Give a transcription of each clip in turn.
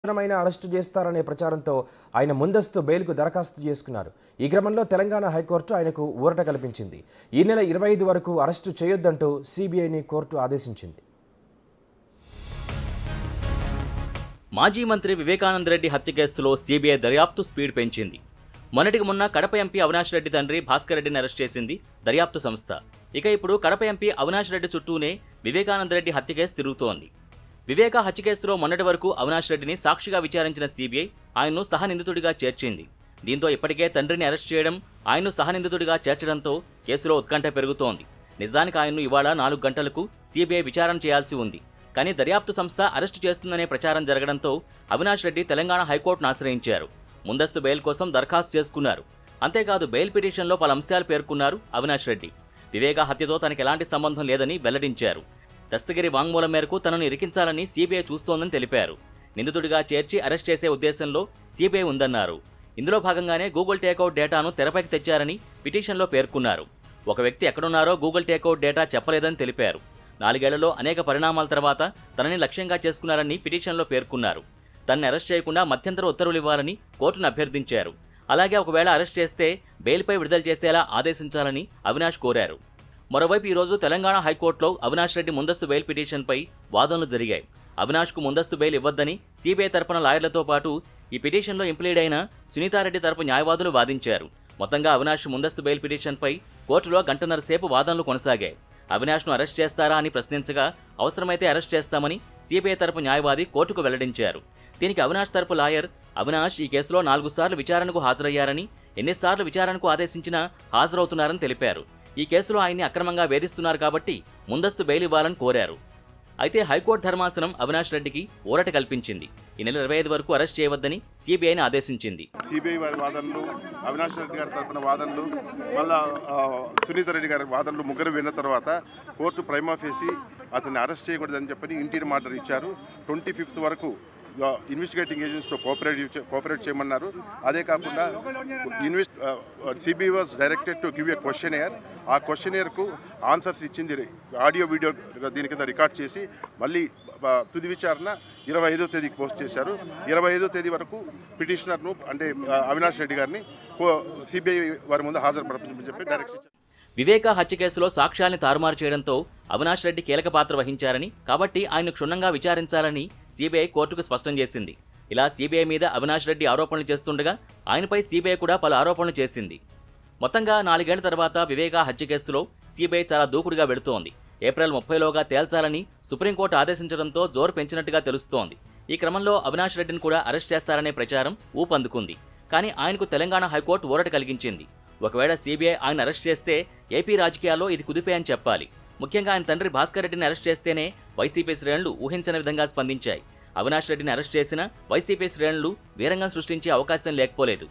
తక్షణమైన arrest చేస్తారనే ప్రచారంతో ఆయన ముందస్తు బెయిల్కు దరఖాస్తు చేసుకున్నారు ఈ క్రమంలో తెలంగాణ హైకోర్టు ఆయనకు ఊరట కల్పించింది ఈ నెల ఇరవై ఐదు వరకు అరెస్టు చేయొద్దంటూ సిబిఐని కోర్టు ఆదేశించింది మాజీ మంత్రి వివేకానంద రెడ్డి హత్య కేసులో సీబీఐ దర్యాప్తు స్పీడ్ పెంచింది మొన్నటికి మొన్న కడప ఎంపీ అవినాష్ రెడ్డి తండ్రి భాస్కర్ రెడ్డిని అరెస్ట్ చేసింది దర్యాప్తు సంస్థ ఇక ఇప్పుడు కడప ఎంపీ అవినాష్ రెడ్డి చుట్టూనే వివేకానంద రెడ్డి హత్య కేసు తిరుగుతోంది వివేక హత్య కేసులో మొన్నటి వరకు అవినాష్ రెడ్డిని సాక్షిగా విచారించిన సీబీఐ ఆయన్ను సహనిందితుడిగా చేర్చింది దీంతో ఇప్పటికే తండ్రిని అరెస్ట్ చేయడం ఆయన్ను సహనిందితుడిగా చేర్చడంతో కేసులో ఉత్కంఠ పెరుగుతోంది నిజానికి ఆయన్ను ఇవాళ నాలుగు గంటలకు సీబీఐ విచారణ చేయాల్సి ఉంది కానీ దర్యాప్తు సంస్థ అరెస్టు చేస్తుందనే ప్రచారం జరగడంతో అవినాష్ రెడ్డి తెలంగాణ హైకోర్టును ఆశ్రయించారు ముందస్తు బెయిల్ కోసం దరఖాస్తు చేసుకున్నారు అంతేకాదు బెయిల్ పిటిషన్లో పలు అంశాలు పేర్కొన్నారు అవినాష్ రెడ్డి వివేక హత్యతో తనకు ఎలాంటి సంబంధం లేదని వెల్లడించారు దస్తగిరి వాంగ్మూలం మేరకు తనను ఇరికించాలని సీబీఐ చూస్తోందని తెలిపారు నిందితుడిగా చేర్చి అరెస్ట్ చేసే ఉద్దేశంలో సీబీఐ ఉందన్నారు ఇందులో భాగంగానే గూగుల్ టేకౌట్ డేటాను తెరపైకి తెచ్చారని పిటిషన్లో పేర్కొన్నారు ఒక వ్యక్తి ఎక్కడున్నారో గూగుల్ టేకౌట్ డేటా చెప్పలేదని తెలిపారు నాలుగేళ్లలో అనేక పరిణామాల తర్వాత తనని లక్ష్యంగా చేసుకున్నారని పిటిషన్లో పేర్కొన్నారు తనని అరెస్ట్ చేయకుండా మధ్యంతర ఉత్తర్వులు ఇవ్వాలని కోర్టును అభ్యర్థించారు అలాగే ఒకవేళ అరెస్ట్ చేస్తే బెయిల్పై విడుదల చేసేలా ఆదేశించాలని అవినాష్ కోరారు మరోవైపు ఈరోజు తెలంగాణ హైకోర్టులో అవినాష్ రెడ్డి ముందస్తు బెయిల్ పిటిషన్పై వాదనలు జరిగాయి అవినాష్కు ముందస్తు బెయిల్ ఇవ్వద్దని సిబిఐ తరపున లాయర్లతో పాటు ఈ పిటిషన్లో ఇంప్లీడ్ అయిన సునీతారెడ్డి తరపు న్యాయవాదులు వాదించారు మొత్తంగా అవినాష్ ముందస్తు బెయిల్ పిటిషన్పై కోర్టులో గంటన్నర సేపు వాదనలు కొనసాగాయి అవినాష్ను అరెస్ట్ చేస్తారా అని ప్రశ్నించగా అవసరమైతే అరెస్ట్ చేస్తామని సిబిఐ తరపు న్యాయవాది కోర్టుకు వెల్లడించారు దీనికి అవినాష్ తరపు లాయర్ అవినాష్ ఈ కేసులో నాలుగు సార్లు విచారణకు హాజరయ్యారని ఎన్నిసార్లు విచారణకు ఆదేశించినా హాజరవుతున్నారని తెలిపారు ఈ కేసులో ఆయన్ని అక్రమంగా వేధిస్తున్నారు కాబట్టి ముందస్తు బెయిల్ ఇవ్వాలని కోరారు అయితే హైకోర్టు ధర్మాసనం అవినాష్ రెడ్డికి ఊరట కల్పించింది ఈ నెల ఇరవై ఐదు వరకు అరెస్ట్ చేయవద్దని సిబిఐని ఆదేశించింది సిబిఐ వారి వాదనలు అవినాష్ రెడ్డి గారి తరఫున వాదనలు మళ్ళా ఆ, సునీత రెడ్డి గారి వాదనలు ముగ్గురు విన్న తర్వాత కోర్టు ప్రైమాఫేసి అతన్ని అరెస్ట్ చేయకూడదని చెప్పని ఇంటీరియర్ ఆర్డర్ ఇచ్చారు ట్వంటీ ఫిఫ్త్ వరకు ఆ, ఇన్వెస్టిగేటింగ్ ఏజెన్సీతో కోఆపరేట్ చే- కోఆపరేట్ చేయమన్నారు అదే కాకుండా invest CBI was directed to give a questionnaire uh క్వశ్చన్ ఎయిర్కు ఆన్సర్స్ ఇచ్చింది ఆడియో వీడియో దీని కింద రికార్డ్ చేసి మళ్ళీ ఆ, తుది విచారణ ఇరవై ఐదో తేదీకి పోస్ట్ చేశారు ఇరవై ఐదో తేదీ వరకు పిటిషనర్ను అంటే ఆ, అవినాష్ రెడ్డి గారిని సిబిఐ వారి ముందు హాజరుపరచమని చెప్పి డైరెక్షన్ ఇచ్చారు వివేక హత్య కేసులో సాక్ష్యాల్ని తారుమారు చేయడంతో అవినాష్ రెడ్డి కీలక పాత్ర వహించారని కాబట్టి ఆయన క్షుణ్ణంగా విచారించాలని సిబిఐ కోర్టుకు స్పష్టం చేసింది ఇలా సిబిఐ మీద అవినాష్ రెడ్డి ఆరోపణలు చేస్తుండగా ఆయనపై సిబిఐ కూడా పలు ఆరోపణలు చేసింది మొత్తంగా నాలుగేళ్ల తర్వాత వివేక హత్య కేసులో సిబిఐ చాలా దూకుడుగా వెళుతోంది ఏప్రిల్ ముప్పైలోగా తేల్చాలని సుప్రీంకోర్టు ఆదేశించడంతో జోరు పెంచినట్టుగా తెలుస్తోంది ఈ క్రమంలో అవినాష్ రెడ్డిని కూడా అరెస్ట్ చేస్తారనే ప్రచారం ఊపందుకుంది కానీ ఆయనకు తెలంగాణ హైకోర్టు ఊరట కలిగించింది ఒకవేళ సీబీఐ ఆయన అరెస్ట్ చేస్తే ఏపీ రాజకీయాల్లో ఇది కుదిపే అని చెప్పాలి ముఖ్యంగా ఆయన తండ్రి భాస్కర్ రెడ్డిని అరెస్ట్ చేస్తేనే వైసీపీ శ్రేణులు ఊహించని విధంగా స్పందించాయి అవినాష్ రెడ్డిని అరెస్ట్ చేసిన వైసీపీ శ్రేణులు వీరంగం సృష్టించే అవకాశం లేకపోలేదు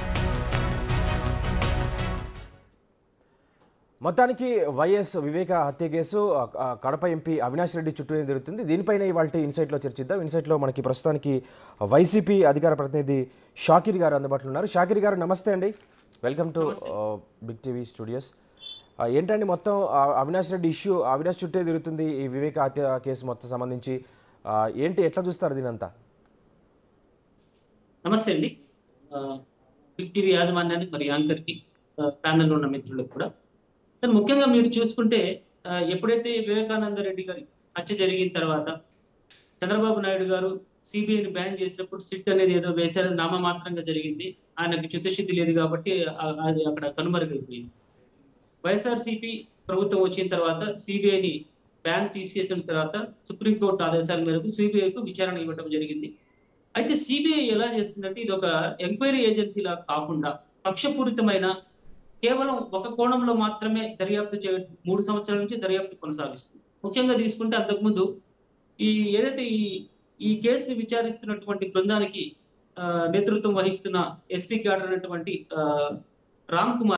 మొత్తానికి వైఎస్ వివేక హత్య కేసు ఆ, ఆ, కడప ఎంపీ అవినాష్ రెడ్డి చుట్టూనే జరుగుతుంది దీనిపైన ఇవాళ ఇన్సైట్లో చర్చిద్దాం ఇన్సైట్లో మనకి ప్రస్తుతానికి వైసీపీ అధికార ప్రతినిధి షాకిర్ గారు అందుబాటులో ఉన్నారు షాకిర్ గారు నమస్తే అండి welcome to big TV studios ఆ, ఏంటండి మొత్తం ఆ, అవినాష్ రెడ్డి ఇష్యూ అవినాష్ చుట్టే తిరుగుతుంది ఈ వివేక హత్య కేసు మొత్తం సంబంధించి ఆ, ఏంటి ఎట్లా చూస్తారు దీనంతా నమస్తే అండి ఆ, బిగ్ టీవీ యాజమాన్యానికి మరి యాంకర్కి ఆ, ప్యానెల్లో ఉన్న మిత్రులకు కూడా కానీ ముఖ్యంగా మీరు చూసుకుంటే ఆ, ఎప్పుడైతే వివేకానంద రెడ్డి గారి హత్య జరిగిన తర్వాత చంద్రబాబు నాయుడు గారు సిబిఐని బ్యాన్ చేసినప్పుడు సిట్ అనేది ఏదో వేశారు నామమాత్రంగా జరిగింది ఆయనకు చిత్తశుద్ధి లేదు కాబట్టి ఆ- అది అక్కడ కనుమరుగైపోయింది వైఎస్ఆర్సీపీ ప్రభుత్వం వచ్చిన తర్వాత సిబిఐని బ్యాన్ తీసేసిన తర్వాత సుప్రీంకోర్టు ఆదేశాల మేరకు సిబిఐకు విచారణ ఇవ్వడం జరిగింది అయితే సిబిఐ ఎలా చేస్తుందంటే ఇది ఒక ఎంక్వైరీ ఏజెన్సీలా కాకుండా పక్షపూరితమైన కేవలం ఒక కోణంలో మాత్రమే దర్యాప్తు చే మూడు సంవత్సరాల నుంచి దర్యాప్తు కొనసాగిస్తుంది ముఖ్యంగా తీసుకుంటే అంతకుముందు ఈ ఏదైతే ఈ ఈ కేసుని విచారిస్తున్నటువంటి బృందానికి ఆ, నేతృత్వం వహిస్తున్న ఎస్పీ క్యాడర్ అయినటువంటి ఆ, రామ్ కుమార్